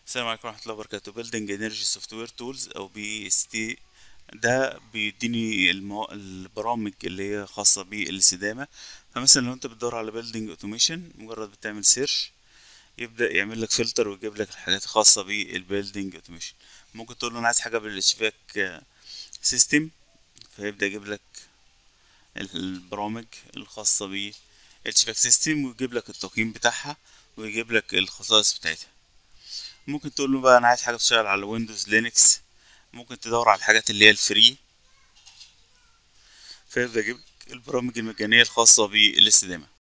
السلام عليكم ورحمة الله وبركاته بيلدينج انرجي سوفت وير تولز او بي اس تي ده بيديني المو... البرامج اللي هي خاصة بالاستدامة فمثلا لو انت بتدور على بيلدينج اوتوميشن مجرد بتعمل سيرش يبدأ يعمل لك فلتر ويجيب لك الحاجات الخاصة بالبيلدينج اوتوميشن ممكن تقول له انا عايز حاجة بالاشتباك سيستم فيبدأ يجيب لك البرامج الخاصة بالاشتباك سيستم ويجيب لك التقييم بتاعها ويجيب لك الخصائص بتاعتها ممكن تقول له بقى انا عايز حاجه تشتغل على ويندوز لينكس ممكن تدور على الحاجات اللي هي الفري فيبدا يجيب البرامج المجانيه الخاصه بالاستدامه